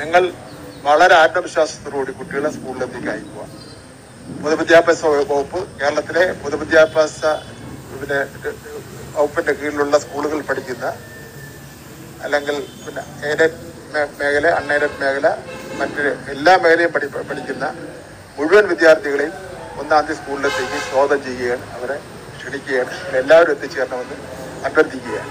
നിങ്ങൾ വളരെ ആത്മവിശ്വാസത്തോടുകൂടി കുട്ടികളെ സ്കൂളിലേക്ക് അയക്കുക പൊതുവിദ്യാഭ്യാസ വകുപ്പ് കേരളത്തിലെ പൊതുവിദ്യാഭ്യാസ പിന്നെ വകുപ്പിന്റെ കീഴിലുള്ള സ്കൂളുകളിൽ പഠിക്കുന്ന അല്ലെങ്കിൽ പിന്നെ എയ്ഡഡ് മേ- മേഖല അൺഎയ്ഡഡ് മേഖല മറ്റ് എല്ലാ മേഖലയും പഠി പഠിക്കുന്ന മുഴുവൻ വിദ്യാർത്ഥികളെയും ഒന്നാം തീയതി സ്കൂളിലേക്ക് സ്വാഗതം ചെയ്യുകയാണ് അവരെ ക്ഷണിക്കുകയാണ് നിങ്ങൾ എല്ലാവരും എത്തിച്ചേരണമെന്ന് അഭ്യർത്ഥിക്കുകയാണ്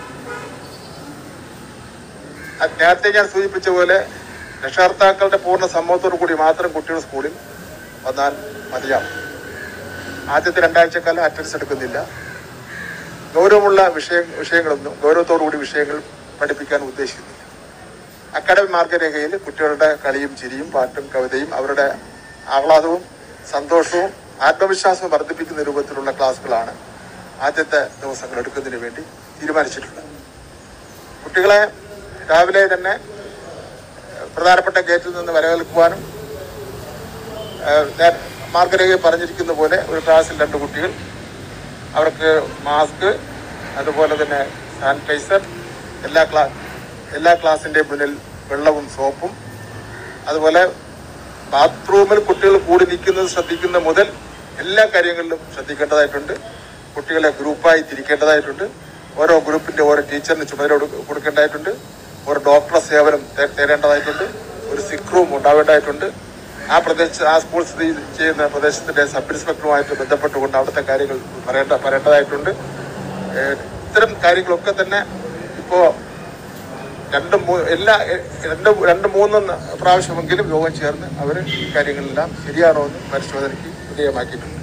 അത് നേരത്തെ ഞാൻ സൂചിപ്പിച്ച പോലെ രക്ഷകർത്താക്കളുടെ പൂർണ്ണ സമ്മതത്തോടു കൂടി മാത്രം കുട്ടികൾ സ്കൂളിൽ വന്നാൽ മതിയാവും ആദ്യത്തെ രണ്ടാഴ്ചക്കാലം അറ്റൻഡൻസ് എടുക്കുന്നില്ല ഗൗരവമുള്ള വിഷയ വിഷയങ്ങളൊന്നും ഗൗരവത്തോടു കൂടി വിഷയങ്ങൾ പഠിപ്പിക്കാൻ ഉദ്ദേശിക്കുന്നില്ല അക്കാഡമിക് മാർഗരേഖയിൽ കുട്ടികളുടെ കളിയും ചിരിയും പാട്ടും കവിതയും അവരുടെ ആഹ്ലാദവും സന്തോഷവും ആത്മവിശ്വാസവും വർദ്ധിപ്പിക്കുന്ന രൂപത്തിലുള്ള ക്ലാസ്സുകളാണ് ആദ്യത്തെ ദിവസങ്ങൾ എടുക്കുന്നതിന് വേണ്ടി തീരുമാനിച്ചിട്ടുള്ളത് കുട്ടികളെ രാവിലെ തന്നെ പ്രധാനപ്പെട്ട ഗേറ്റിൽ നിന്ന് വരവേൽക്കുവാനും ഏഹ്, ഞാൻ മാർഗരേഖയിൽ പറഞ്ഞിരിക്കുന്ന പോലെ ഒരു ക്ലാസ്സിൽ രണ്ട് കുട്ടികൾ അവർക്ക് മാസ്ക് അതുപോലെ തന്നെ സാനിറ്റൈസർ എല്ലാ ക്ലാ എല്ലാ ക്ലാസിന്റെ മുന്നിൽ വെള്ളവും സോപ്പും അതുപോലെ ബാത്റൂമിൽ കുട്ടികൾ കൂടി നിൽക്കുന്നത് ശ്രദ്ധിക്കുന്ന മുതൽ എല്ലാ കാര്യങ്ങളിലും ശ്രദ്ധിക്കേണ്ടതായിട്ടുണ്ട് കുട്ടികളെ ഗ്രൂപ്പായി തിരിക്കേണ്ടതായിട്ടുണ്ട് ഓരോ ഗ്രൂപ്പിന്റെ ഓരോ ടീച്ചറിന് ചുമതല കൊടു- കൊടുക്കേണ്ടതായിട്ടുണ്ട് ഒരു ഡോക്ടറെ സേവനം തേ- തേടേണ്ടതായിട്ടുണ്ട് ഒരു സിക്ക് റൂം ഉണ്ടാവേണ്ടതായിട്ടുണ്ട് ആ പ്രദേശ ആ സ്കൂൾ സ്ഥിതി ചെയ്യുന്ന പ്രദേശത്തിന്റെ സബ് ഇൻസ്പെക്ടറുമായിട്ട് ബന്ധപ്പെട്ടുകൊണ്ട് അവിടുത്തെ കാര്യങ്ങൾ പറയേണ്ട പറയേണ്ടതായിട്ടുണ്ട് ഏഹ് ഇത്തരം കാര്യങ്ങളൊക്കെ തന്നെ ഇപ്പോ രണ്ട് മൂ- എല്ലാ എ- രണ്ട് രണ്ട് മൂന്ന് പ്രാവശ്യമെങ്കിലും യോഗം ചേർന്ന് അവർ ഈ കാര്യങ്ങളെല്ലാം ശരിയാണോ എന്ന് പരിശോധനയ്ക്ക് വിധേയമാക്കിയിട്ടുണ്ട്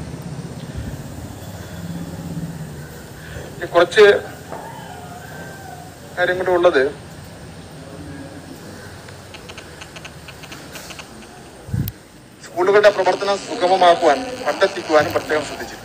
ഇനി കുറച്ച് കാര്യം കൂടെ ഉള്ളത് സ്കൂളുകളുടെ പ്രവർത്തനം സുഗമമാക്കുവാൻ കണ്ടെത്തിക്കുവാനും പ്രത്യേകം ശ്രദ്ധിച്ചിട്ടുണ്ട്